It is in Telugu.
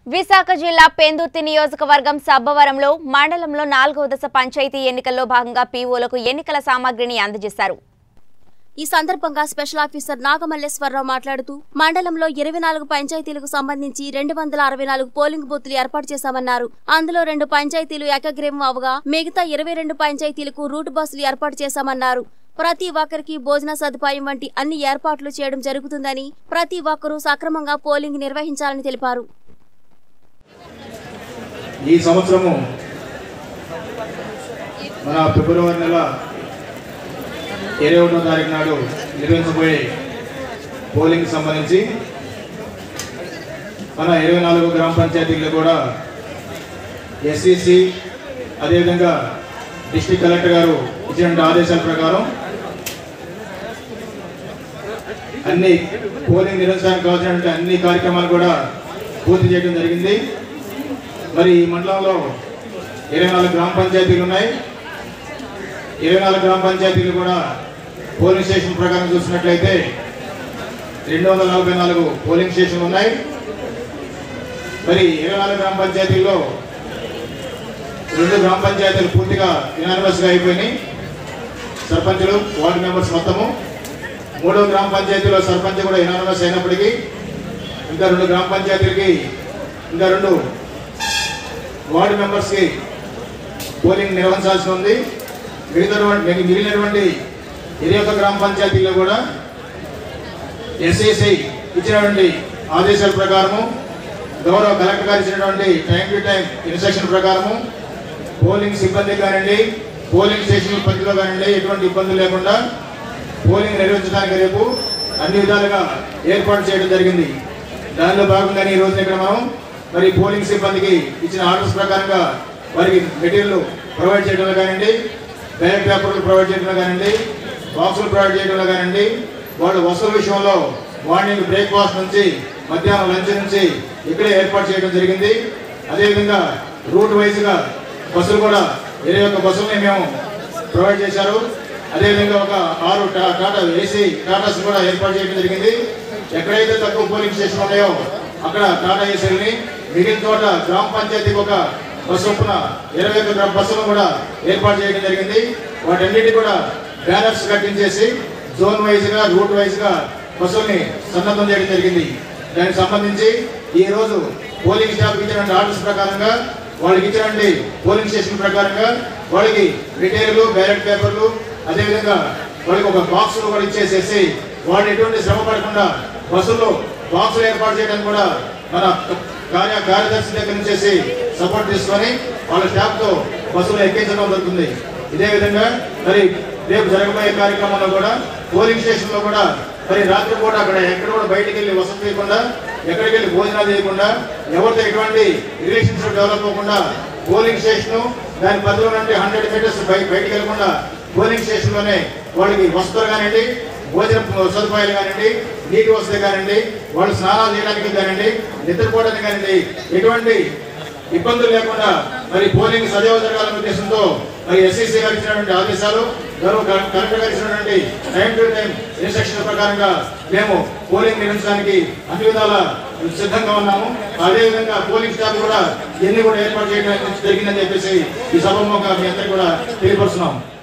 విశాఖ జిల్లా పెందుర్తి నియోజకవర్గం సబ్బవరంలో మండలంలో నాలుగవ దశ పంచాయతీ ఎన్నికల్లో భాగంగా పీఓలకు ఎన్నికల సామాగ్రిని అందజేశారు ఈ సందర్భంగా స్పెషల్ ఆఫీసర్ నాగమల్లేశ్వరరావు మాట్లాడుతూ మండలంలో ఇరవై నాలుగు పంచాయతీలకు సంబంధించి రెండు వందల అరవై నాలుగు పోలింగ్ బూత్లు ఏర్పాటు చేశామన్నారు అందులో రెండు పంచాయతీలు ఏకగ్రీవం అవగా మిగతా ఇరవై రెండు పంచాయతీలకు రూట్ బస్సులు ఏర్పాటు చేశామన్నారు ప్రతి ఒక్కరికి భోజన సదుపాయం వంటి అన్ని ఏర్పాట్లు చేయడం జరుగుతుందని ప్రతి ఒక్కరూ సక్రమంగా పోలింగ్ నిర్వహించాలని తెలిపారు ఈ సంవత్సరము మన ఫిబ్రవరి నెల ఇరవై ఒకటో తారీఖు నాడు నిర్వహించబోయే పోలింగ్ సంబంధించి మన ఇరవై నాలుగు గ్రామ పంచాయతీల్లో కూడా ఎస్సీసీ అదేవిధంగా డిస్ట్రిక్ట్ కలెక్టర్ గారు ఇచ్చిన ఆదేశాల ప్రకారం అన్ని పోలింగ్ నిర్వహించడానికి కావాల్సినటువంటి అన్ని కార్యక్రమాలు కూడా పూర్తి చేయడం జరిగింది మరి ఈ మండలంలో ఇరవై నాలుగు గ్రామ పంచాయతీలు ఉన్నాయి ఇరవై నాలుగు గ్రామ పంచాయతీలు కూడా పోలింగ్ స్టేషన్ ప్రకారం చూసినట్లయితే రెండు వందల నలభై నాలుగు పోలింగ్ స్టేషన్లు ఉన్నాయి మరి ఇరవై నాలుగు గ్రామ పంచాయతీల్లో రెండు గ్రామ పంచాయతీలు పూర్తిగా యునానిమస్గా అయిపోయినాయి సర్పంచులు వార్డు మెంబర్స్ మొత్తము మూడో గ్రామ పంచాయతీలో సర్పంచ్ కూడా యునానిమస్ అయినప్పటికీ ఇంకా రెండు గ్రామ పంచాయతీలకి ఇంకా రెండు వార్డు మెంబర్స్కి పోలింగ్ నిర్వహించాల్సి ఉంది మిగతా మిగిలినటువంటి ఇరవై ఒక్క గ్రామ పంచాయతీల్లో కూడా ఎస్ఏసి ఇచ్చినటువంటి ఆదేశాల ప్రకారము గౌరవ కలెక్టర్ గారు ఇచ్చినటువంటి టైం టు టైం ఇన్స్ట్రక్షన్ ప్రకారము పోలింగ్ సిబ్బంది కానివ్వండి పోలింగ్ స్టేషన్ పరిధిలో కానివ్వండి ఎటువంటి ఇబ్బందులు లేకుండా పోలింగ్ నిర్వహించడానికి రేపు అన్ని విధాలుగా ఏర్పాటు చేయడం జరిగింది దానిలో భాగంగానే ఈ రోజున ఇక్కడ మనం మరి పోలింగ్ సిబ్బందికి ఇచ్చిన ఆర్డర్స్ ప్రకారంగా వారికి మెటీరియల్ ప్రొవైడ్ చేయడంలో కానివ్వండి బ్యాలెట్ పేపర్లు ప్రొవైడ్ చేయడంలో కానివ్వండి బాక్సులు ప్రొవైడ్ చేయడంలో కానివ్వండి వాళ్ళు వసతుల విషయంలో మార్నింగ్ బ్రేక్ఫాస్ట్ నుంచి మధ్యాహ్నం లంచ్ నుంచి ఇక్కడే ఏర్పాటు చేయడం జరిగింది అదేవిధంగా రూట్ వైజ్గా బస్సులు కూడా ఇరవై ఒక్క బస్సులని మేము ప్రొవైడ్ చేశారు అదేవిధంగా ఒక ఆరు టా- టాటా ఏసీ టాటాస్ కూడా ఏర్పాటు చేయడం జరిగింది ఎక్కడైతే తక్కువ పోలింగ్ స్టేషన్ ఉన్నాయో అక్కడ టాటా ఏసీలని మిగిలిన చోట గ్రామ పంచాయతీకి ఒక బస్సు చొప్పున ఇరవై ఒక్క గ్రామ బస్సులను కూడా ఏర్పాటు చేయడం జరిగింది వాటన్నిటి కూడా బ్యానర్స్ కట్టించేసి జోన్ వైజ్గా రూట్ వైజ్గా బస్సుల్ని సన్నద్ధం చేయడం జరిగింది దానికి సంబంధించి ఈ రోజు పోలింగ్ స్టాఫ్ ఇచ్చినటువంటి ఆర్డర్స్ ప్రకారంగా వాళ్ళకి ఇచ్చినటువంటి పోలింగ్ స్టేషన్ ప్రకారంగా వాళ్ళకి రిటైర్లు బ్యాలెట్ పేపర్లు అదేవిధంగా వాళ్ళకి ఒక బాక్సులు కూడా ఇచ్చేసేసి వాళ్ళు ఎటువంటి శ్రమ పడకుండా బస్సుల్లో బాక్సులు ఏర్పాటు చేయడానికి కూడా మన కార్య కార్యదర్శి దగ్గర నుంచి సపోర్ట్ తీసుకొని వాళ్ళ స్టాఫ్తో బస్సులు ఎక్కించడం జరుగుతుంది ఇదే విధంగా మరి రేపు జరగబోయే కార్యక్రమంలో కూడా పోలింగ్ స్టేషన్లో కూడా మరి రాత్రి పూట అక్కడ ఎక్కడ కూడా బయటికి వెళ్ళి వసతి చేయకుండా ఎక్కడికి వెళ్ళి భోజనాలు చేయకుండా ఎవరితో ఎటువంటి రిలేషన్షిప్ డెవలప్ అవ్వకుండా పోలింగ్ స్టేషన్ దాని పరిధిలో నుండి హండ్రెడ్ మీటర్స్ బయటికి వెళ్ళకుండా పోలింగ్ స్టేషన్లోనే వాళ్ళకి వసతులు కానివ్వండి భోజన సదుపాయాలు కానివ్వండి నీటి వసతి కానివ్వండి వాళ్ళు స్నానాలు చేయడానికి కానివ్వండి నిద్రపోవడానికి కానివ్వండి ఎటువంటి ఇబ్బందులు లేకుండా మరి పోలింగ్ సజీవ జరగాలనే ఉద్దేశంతో మరి ఎస్సీసీ గారు ఇచ్చినటువంటి ఆదేశాలు గౌరవ కల- కలెక్టర్ గారు ఇచ్చినటువంటి టైం టు టైం ఇన్స్ట్రక్షన్ ప్రకారంగా మేము పోలింగ్ నిర్వహించడానికి అన్ని విధాల సిద్ధంగా ఉన్నాము అదేవిధంగా పోలింగ్ స్టాఫ్ కూడా ఇవన్నీ కూడా ఏర్పాటు చేయడం జరిగిందని చెప్పేసి ఈ సభ మీ అందరికీ కూడా తెలియపరుస్తున్నాం